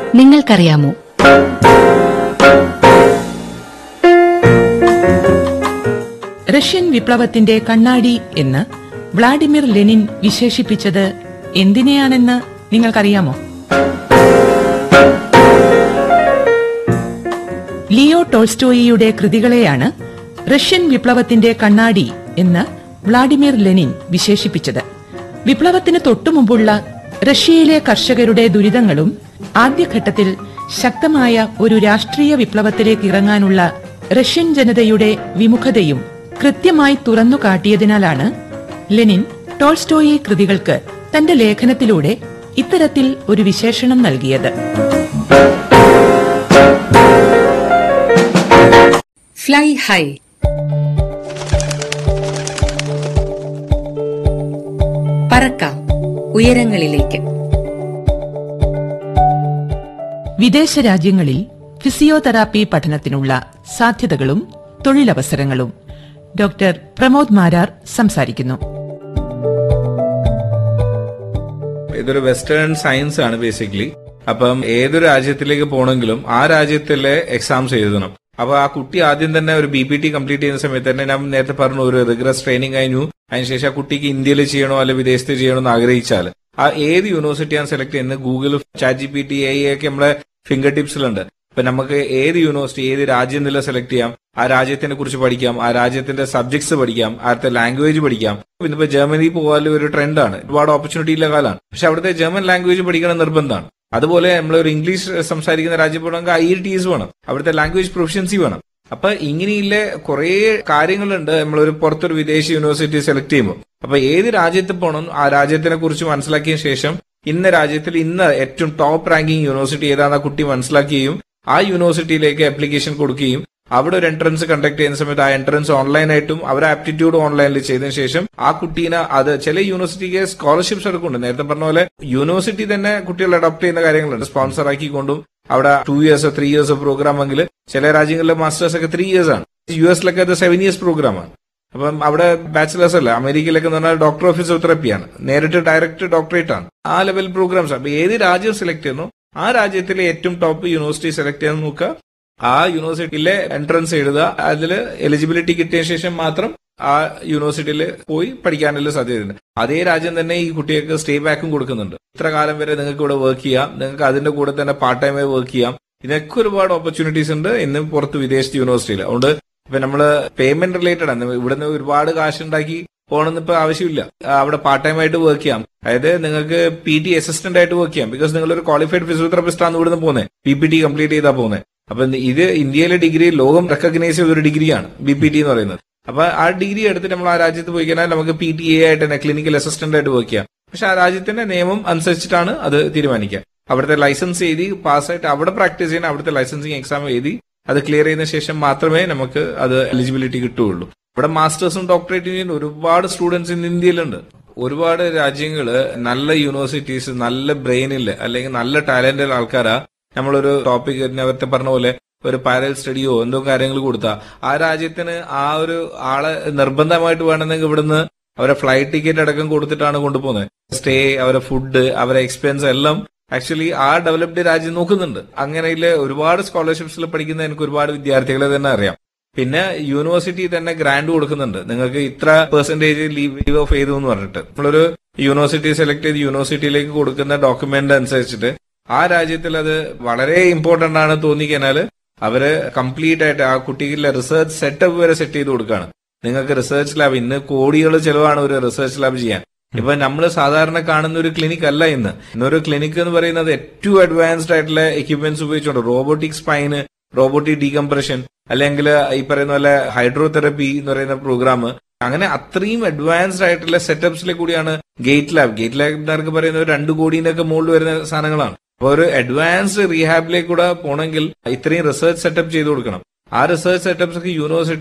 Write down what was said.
നിങ്ങൾക്കറിയാമോ റഷ്യൻ വിപ്ലവത്തിന്റെ കണ്ണാടി എന്ന് വ്ളാഡിമിർ ലെനിൻ വിശേഷിപ്പിച്ചത് എന്തിനെയാണെന്ന് നിങ്ങൾക്കറിയാമോ ലിയോ ടോൾസ്റ്റോയിയുടെ കൃതികളെയാണ് റഷ്യൻ വിപ്ലവത്തിന്റെ കണ്ണാടി എന്ന് വ്ളാഡിമിർ ലെനിൻ വിശേഷിപ്പിച്ചത് വിപ്ലവത്തിന് തൊട്ടുമുമ്പുള്ള റഷ്യയിലെ കർഷകരുടെ ദുരിതങ്ങളും ആദ്യഘട്ടത്തിൽ ശക്തമായ ഒരു രാഷ്ട്രീയ വിപ്ലവത്തിലേക്ക് ഇറങ്ങാനുള്ള റഷ്യൻ ജനതയുടെ വിമുഖതയും കൃത്യമായി തുറന്നു കാട്ടിയതിനാലാണ് ലെനിൻ ടോൾസ്റ്റോയി കൃതികൾക്ക് തന്റെ ലേഖനത്തിലൂടെ ഇത്തരത്തിൽ ഒരു വിശേഷണം നൽകിയത് ഫ്ലൈ ഹൈ പറക്കാം ഉയരങ്ങളിലേക്ക് വിദേശ രാജ്യങ്ങളിൽ ഫിസിയോതെറാപ്പി പഠനത്തിനുള്ള സാധ്യതകളും തൊഴിലവസരങ്ങളും ഡോക്ടർ പ്രമോദ് മാരാർ സംസാരിക്കുന്നു ഇതൊരു വെസ്റ്റേൺ സയൻസ് ആണ് ബേസിക്കലി അപ്പം ഏതൊരു രാജ്യത്തിലേക്ക് പോകണമെങ്കിലും ആ രാജ്യത്തിലെ എക്സാംസ് എഴുതണം അപ്പൊ ആ കുട്ടി ആദ്യം തന്നെ ഒരു ബി പി ടി കംപ്ലീറ്റ് ചെയ്യുന്ന സമയത്ത് തന്നെ ഞാൻ നേരത്തെ പറഞ്ഞു ഒരു റിഗ്രസ് ട്രെയിനിങ് കഴിഞ്ഞു അതിനുശേഷം ആ കുട്ടിക്ക് ഇന്ത്യയിൽ ചെയ്യണോ അല്ലെ വിദേശത്ത് ചെയ്യണോ എന്ന് ആഗ്രഹിച്ചാൽ ആ ഏത് യൂണിവേഴ്സിറ്റിയാണ് സെലക്ട് ചെയ്യുന്നത് Google chat G P T എ ഒക്കെ നമ്മളെ ഫിംഗർ ടിപ്സിലുണ്ട് ഇപ്പൊ നമുക്ക് ഏത് യൂണിവേഴ്സിറ്റി ഏത് രാജ്യം നില സെലക്ട് ചെയ്യാം ആ രാജ്യത്തിനെ കുറിച്ച് പഠിക്കാം ആ രാജ്യത്തിന്റെ സബ്ജക്ട്സ് പഠിക്കാം അവിടുത്തെ ലാംഗ്വേജ് പഠിക്കാം ഇന്നിപ്പോ ജർമ്മനി പോകാൻ ഒരു ട്രെൻഡാണ് ഒരുപാട് ഓപ്പർച്യൂണിറ്റി ഉള്ള കാലമാണ് പക്ഷെ അവിടുത്തെ ജർമ്മൻ ലാംഗ്വേജ് പഠിക്കണം നിർബന്ധമാണ് അതുപോലെ നമ്മൾ ഒരു ഇംഗ്ലീഷ് സംസാരിക്കുന്ന രാജ്യം പോകണമെങ്കിൽ ഐ എൽ ടി എസ് വേണം അവിടുത്തെ ലാംഗ്വേജ് പ്രൊഫഷൻസി വേണം അപ്പൊ ഇങ്ങനെയുള്ള കുറെ കാര്യങ്ങളുണ്ട് നമ്മളൊരു പുറത്തൊരു വിദേശ യൂണിവേഴ്സിറ്റി സെലക്ട് ചെയ്യുമ്പോൾ അപ്പൊ ഏത് രാജ്യത്ത് പോകണം ആ രാജ്യത്തിനെ കുറിച്ച് മനസ്സിലാക്കിയ ശേഷം ഇന്ന രാജ്യത്തിൽ ഇന്ന് ഏറ്റവും ടോപ്പ് റാങ്കിങ് യൂണിവേഴ്സിറ്റി ഏതാണെന്ന് ആ കുട്ടി മനസ്സിലാക്കുകയും ആ യൂണിവേഴ്സിറ്റിയിലേക്ക് ആപ്ലിക്കേഷൻ കൊടുക്കുകയും അവിടെ ഒരു എൻട്രൻസ് കണ്ടക്ട് ചെയ്യുന്ന സമയത്ത് ആ എൻട്രൻസ് ഓൺലൈനായിട്ടും അവർ ആപ്റ്റിറ്റ്യൂഡ് ഓൺലൈനിൽ ചെയ്തതിനു ശേഷം ആ കുട്ടീനെ അത് ചില യൂണിവേഴ്സിറ്റിക്ക് സ്കോളർഷിപ്സ് എടുക്കുന്നുണ്ട് നേരത്തെ പറഞ്ഞ പോലെ യൂണിവേഴ്സിറ്റി തന്നെ കുട്ടികൾ അഡോപ്റ്റ് ചെയ്യുന്ന കാര്യങ്ങളുണ്ട് സ്പോൺസർ ആക്കിക്കൊണ്ടും അവിടെ ടു ഇയേഴ്സോ ത്രീ ഇയേഴ്സോ പ്രോഗ്രാം എങ്കിൽ ചില രാജ്യങ്ങളിലെ മാസ്റ്റേഴ്സ് ഒക്കെ ത്രീ ഇയേഴ്സ് ആണ് യു എസിലൊക്കെ അത് സെവൻ ഇയേഴ്സ് പ്രോഗ്രാമാണ് അപ്പം അവിടെ ബാച്ചിലേഴ്സ് അല്ല അമേരിക്കയിലൊക്കെ എന്ന് പറഞ്ഞാൽ ഡോക്ടർ ഓഫ് ഫിസിയോതെറാപ്പിയാണ് നേരിട്ട് ഡയറക്റ്റ് ഡോക്ടറേറ്റ് ആണ് ആ ലെവൽ പ്രോഗ്രാംസ് അപ്പൊ ഏത് രാജ്യം സെലക്ട് ചെയ്യുന്നു ആ രാജ്യത്തിലെ ഏറ്റവും ടോപ്പ് യൂണിവേഴ്സിറ്റി സെലക്ട് ചെയ്യാൻ നോക്കുക ആ യൂണിവേഴ്സിറ്റിയിലെ എൻട്രൻസ് എഴുതുക അതിൽ എലിജിബിലിറ്റി കിട്ടിയ ശേഷം മാത്രം ആ യൂണിവേഴ്സിറ്റിയിൽ പോയി പഠിക്കാനുള്ള സാധ്യതയുണ്ട് അതേ രാജ്യം തന്നെ ഈ കുട്ടികൾക്ക് സ്റ്റേ ബാക്കും കൊടുക്കുന്നുണ്ട് ഇത്ര കാലം വരെ നിങ്ങൾക്ക് ഇവിടെ വർക്ക് ചെയ്യാം നിങ്ങൾക്ക് അതിന്റെ കൂടെ തന്നെ പാർട്ട് ടൈമായി വർക്ക് ചെയ്യാം ഇതിനൊക്കെ ഒരുപാട് ഓപ്പർച്യൂണിറ്റീസ് ഉണ്ട് ഇന്ന് പുറത്ത് വിദേശ യൂണിവേഴ്സിറ്റിയിൽ അതുകൊണ്ട് ഇപ്പൊ നമ്മള് പേയ്മെന്റ് റിലേറ്റഡ് ആണ് ഇവിടുന്ന് ഒരുപാട് കാശ് ഉണ്ടാക്കി പോകണമെന്ന് ഇപ്പൊ ആവശ്യമില്ല അവിടെ പാർട്ട് ടൈം ആയിട്ട് വർക്ക് ചെയ്യാം അതായത് നിങ്ങൾക്ക് പി ടി അസിസ്റ്റന്റ് ആയിട്ട് വർക്ക് ചെയ്യാം ബിക്കോസ് നിങ്ങൾ ഒരു ക്വാളിഫൈഡ് ഫിസിയോതെറാപ്പിസ്റ്റ് ആണ് ഇവിടുന്ന് പോകുന്നത് പി പി ടി കംപ്ലീറ്റ് ചെയ്താൽ പോകുന്നത് അപ്പൊ ഇത് ഇന്ത്യയിലെ ഡിഗ്രി ലോകം റെക്കഗ്നൈസ് ചെയ്ത ഒരു ഡിഗ്രിയാണ് ബി പി ടി എന്ന് പറയുന്നത് അപ്പൊ ആ ഡിഗ്രി എടുത്തിട്ട് നമ്മൾ ആ രാജ്യത്ത് പോയി കഴിഞ്ഞാൽ നമുക്ക് പി ടി എ ആയിട്ട് തന്നെ ക്ലിനിക്കൽ അസിസ്റ്റന്റ് ആയിട്ട് വർക്ക് ചെയ്യാം പക്ഷെ ആ രാജ്യത്തിന്റെ നിയമം അനുസരിച്ചിട്ടാണ് അത് തീരുമാനിക്കുക അവിടുത്തെ ലൈസൻസ് എഴുതി പാസ്സായിട്ട് അവിടെ പ്രാക്ടീസ് ചെയ്യാൻ അവിടുത്തെ ലൈസൻസിങ് എക്സാം എഴുതി അത് ക്ലിയർ ചെയ്യുന്ന ശേഷം മാത്രമേ നമുക്ക് അത് എലിജിബിലിറ്റി കിട്ടുകയുള്ളൂ ഇവിടെ മാസ്റ്റേഴ്സും ഡോക്ടറേറ്റും ചെയ്യുന്ന ഒരുപാട് സ്റ്റുഡൻസ് ഇന്ന് ഇന്ത്യയിലുണ്ട് ഒരുപാട് രാജ്യങ്ങള് നല്ല യൂണിവേഴ്സിറ്റീസ് നല്ല ബ്രെയിനില് അല്ലെങ്കിൽ നല്ല ടാലന്റഡ് ആൾക്കാരാ നമ്മളൊരു ടോപ്പിക് നേരത്തെ പറഞ്ഞ പോലെ ഒരു പാരൽ സ്റ്റഡിയോ എന്തോ കാര്യങ്ങൾ കൊടുത്താ ആ രാജ്യത്തിന് ആ ഒരു ആളെ നിർബന്ധമായിട്ട് വേണമെന്നെങ്കിൽ ഇവിടുന്ന് അവരെ ഫ്ലൈറ്റ് ടിക്കറ്റ് അടക്കം കൊടുത്തിട്ടാണ് കൊണ്ടുപോകുന്നത് സ്റ്റേ അവരെ ഫുഡ് അവരെ എക്സ്പെൻസ് എല്ലാം ആക്ച്വലി ആ ഡെവലപ്ഡ് രാജ്യം നോക്കുന്നുണ്ട് അങ്ങനെയില് ഒരുപാട് സ്കോളർഷിപ്സിൽ പഠിക്കുന്ന എനിക്ക് ഒരുപാട് വിദ്യാർത്ഥികളെ തന്നെ അറിയാം പിന്നെ യൂണിവേഴ്സിറ്റി തന്നെ ഗ്രാൻഡ് കൊടുക്കുന്നുണ്ട് നിങ്ങൾക്ക് ഇത്ര പെർസെന്റേജ് ലീവ് ഓഫ് ചെയ്തു എന്ന് പറഞ്ഞിട്ട് നമ്മളൊരു യൂണിവേഴ്സിറ്റി സെലക്ട് ചെയ്ത് യൂണിവേഴ്സിറ്റിയിലേക്ക് കൊടുക്കുന്ന ഡോക്യുമെന്റ് അനുസരിച്ചിട്ട് ആ രാജ്യത്തിൽ അത് വളരെ ഇമ്പോർട്ടന്റ് ആണ് തോന്നിക്കഴിഞ്ഞാൽ അവര് കംപ്ലീറ്റ് ആയിട്ട് ആ കുട്ടികളുടെ റിസർച്ച് സെറ്റപ്പ് വരെ സെറ്റ് ചെയ്ത് കൊടുക്കുകയാണ് നിങ്ങൾക്ക് റിസർച്ച് ലാബ് ഇന്ന് കോടികൾ ചെലവാണ് ഒരു റിസർച്ച് ലാബ് ചെയ്യാൻ ഇപ്പൊ നമ്മൾ സാധാരണ കാണുന്ന ഒരു ക്ലിനിക് അല്ല ഇന്ന് ഇന്നൊരു ക്ലിനിക് എന്ന് പറയുന്നത് ഏറ്റവും അഡ്വാൻസ്ഡ് ആയിട്ടുള്ള എക്യുപ്മെന്റ്സ് ഉപയോഗിച്ചുകൊണ്ട് റോബോട്ടിക് സ്പൈന് റോബോട്ടിക് ഡീകംപ്രഷൻ അല്ലെങ്കിൽ ഈ പറയുന്ന പോലെ ഹൈഡ്രോതെറപ്പി എന്ന് പറയുന്ന പ്രോഗ്രാം അങ്ങനെ അത്രയും അഡ്വാൻസ്ഡ് ആയിട്ടുള്ള സെറ്റപ്സിലെ കൂടിയാണ് ഗേറ്റ് ലാബ് ഗേറ്റ് ലാബ് പറയുന്നത് രണ്ട് കോടിനൊക്കെ മുകളിൽ വരുന്ന സാധനങ്ങളാണ് അപ്പൊ ഒരു അഡ്വാൻസ്ഡ് റീഹാബിലേക്ക് കൂടെ പോകണമെങ്കിൽ ഇത്രയും റിസർച്ച് സെറ്റപ്പ് ചെയ്ത് കൊടുക്കണം ആ റിസർച്ച് സെറ്റപ്സ് ഒക്കെ യൂണിവേഴ്സിറ്റി